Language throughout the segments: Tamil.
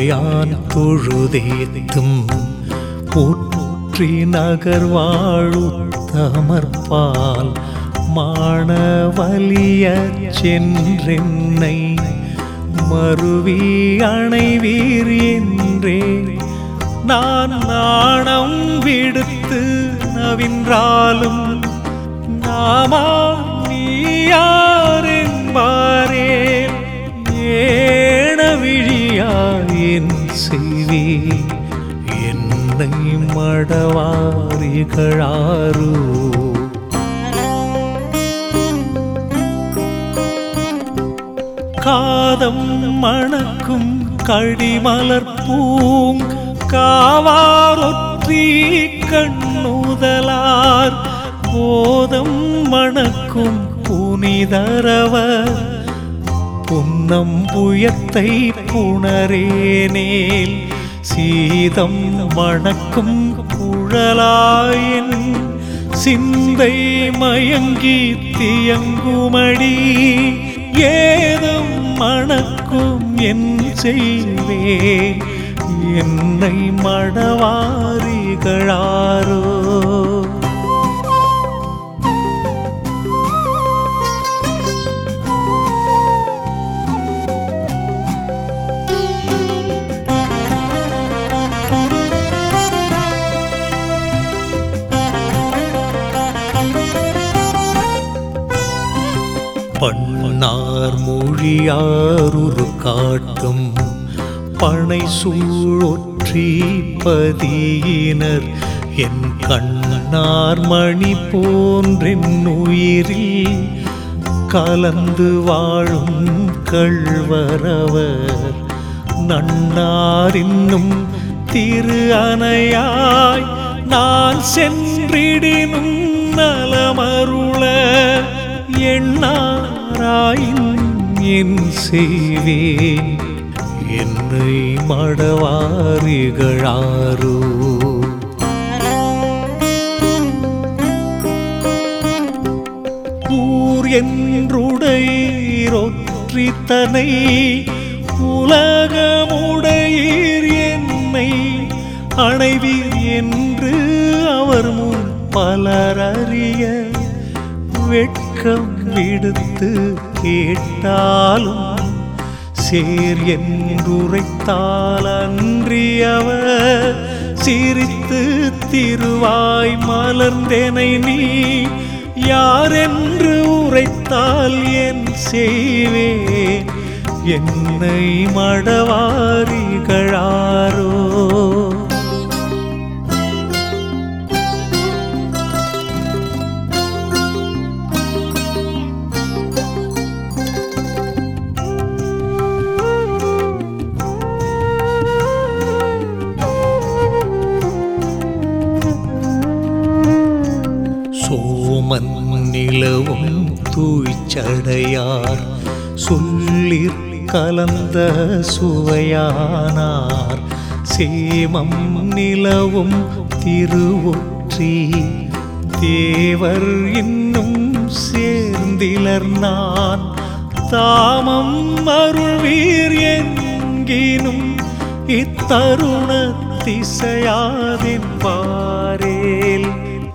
உடையான் தொழுதேத்தும் போற்றி நகர்வாழு தமர்பால் மாணவலிய சென்றென்னை மருவி அணைவீர் என்றே நான் நாணம் விடுத்து நவின்றாலும் நாமா நீயாரென்பாரே ஏன விழியாயின் செய்வி என்னை மடவாரிகளாரோ காதம் மணக்கும் கடிமலர் பூங் காவாரொற்றி கண்ணுதலார் போதம் மணக்கும் புனிதரவர் புன்னம் புயத்தை புணரேனேல் சீதம் மணக்கும் குழலாயின் சிந்தை மயங்கி தியங்குமடி ஏதம் மணக்கும் என் செய்வேன் என்னை மடவாரிகளாரோ பண்ணார் மொழியாருரு காட்டும் பனை சூழொற்றி பதியினர் என் கண்ணார் மணி போன்றென் உயிரில் கலந்து வாழும் கள்வரவர் நன்னார் இன்னும் திரு அணையாய் நான் சென்றிடினும் நலமருள எண்ணாராயின் என் செய்வேன் என்னை மடவாரிகளாரோ ஊர் என்றுடையீரொற்றி தனை உலகமுடையீர் என்னை அணைவீர் என்று அவர் முன் பலரறிய வெட்கம் விடுத்து கேட்டாலும் சேர் என்றுரைத்தால் அன்றியவர் சிரித்து திருவாய் மலர்ந்தெனை நீ யாரென்று உரைத்தால் என் செய்வேன் என்னை மடவாரிகளாரோ சோமன் நிலவும் தூய்ச்சடையார் சொல்லிற் கலந்த சுவையானார் சேமம் நிலவும் திருவொற்றி தேவர் இன்னும் சேர்ந்திலர் நான் தாமம் அருள்வீர் என்கினும் இத்தருண திசையாதின் பாரேல்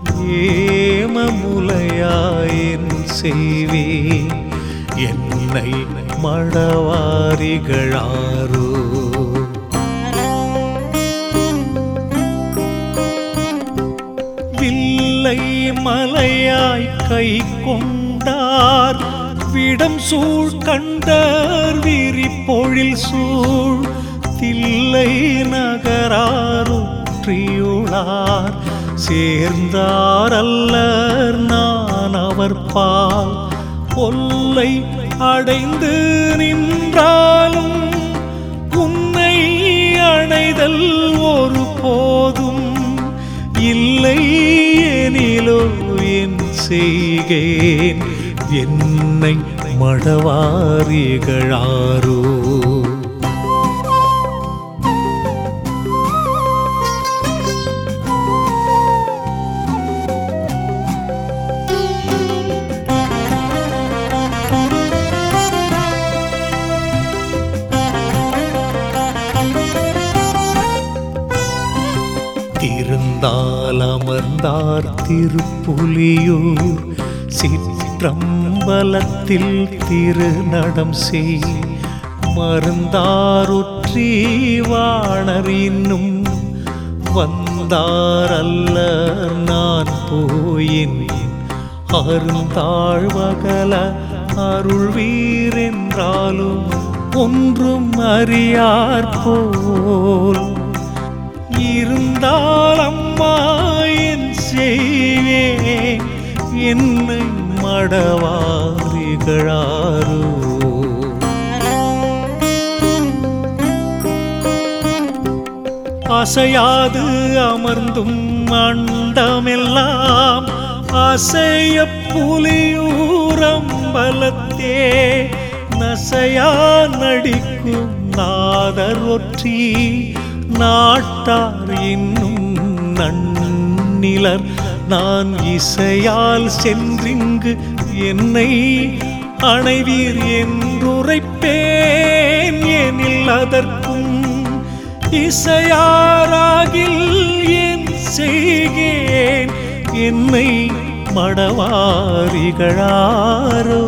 ஏமமுலையாயின் செய்வேன் என்னை மடவாரிகளாரோ வில்லை மலையாய் கை கொண்டார் விடம் சூழ் கண்டார் விரிப்பொழில் சூழ் தில்லை நகராருற்றியுளார் சேர்ந்தார் அல்லர் நான் அவர் பால் கொல்லை அடைந்து நின்றாலும் உன்னை அணைதல் ஒரு போதும் இல்லை எனிலோ என் செய்கேன் என்னை மடவாரிகளாரோ பந்தால் அமர்ந்தார் திருப்புலியூர் சிற்றம்பலத்தில் திருநடம் செய் மருந்தாருற்றி வாணர் இன்னும் வந்தாரல்ல நான் போயின் அருந்தாழ்வகல அருள்வீர் என்றாலும் ஒன்றும் அறியார் போல் இருந்தால் அம்மா என் செய்வேன் என்னை மடவாரிகளாரோ அசையாது அமர்ந்தும் அண்டமெல்லாம் அசைய புலியூரம்பலத்தே நசையா நடிக்கும் நாதர் ஒற்றி நாட்டார் இன்னும் நன்னிலர் நான் இசையால் சென்றிங்கு என்னை அணைவீர் என்றுரைப்பேன் எனில் அதற்கும் இசையாராகில் என் செய்கேன் என்னை மடவாரிகளாரோ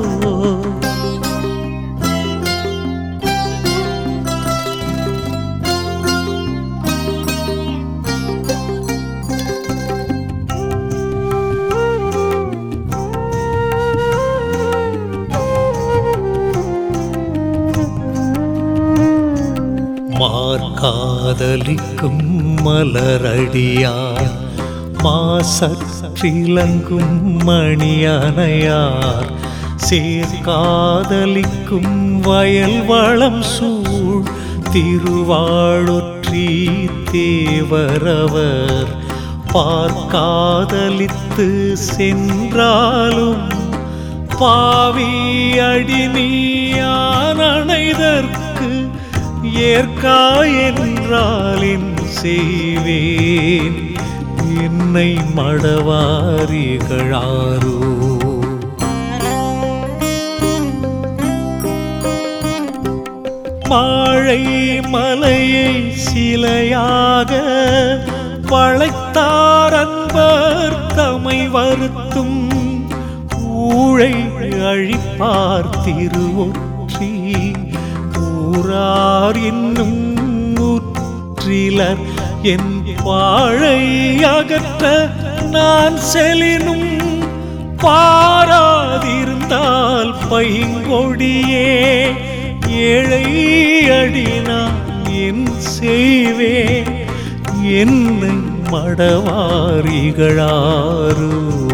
மார்காதலிக்கும் மலரடியார் மாசற்றிலங்கும் மணியனையார் சேர்காதலிக்கும் வயல் வளம் சூழ் திருவாழொற்றி தேவரவர் பார்க்காதலித்து சென்றாலும் பாவி அடினியானணைதற்கு ஏற்கா என்றாலின் செய்வேன் என்னை மடவாரிகளாரோ மாழை மலையை சிலையாக வளைத்தார் அன்பர் தமை வருத்தும் ஊழை அழிப்பார் திருவொற்றி ஊரார் என்னும் நூற்றிலர் என் வாழை அகற்ற நான் செலினும் பாராதிருந்தால் பைங்கொடியே ஏழை அடினான் என் செய்வேன் என்னை மடவாரிகளாரோ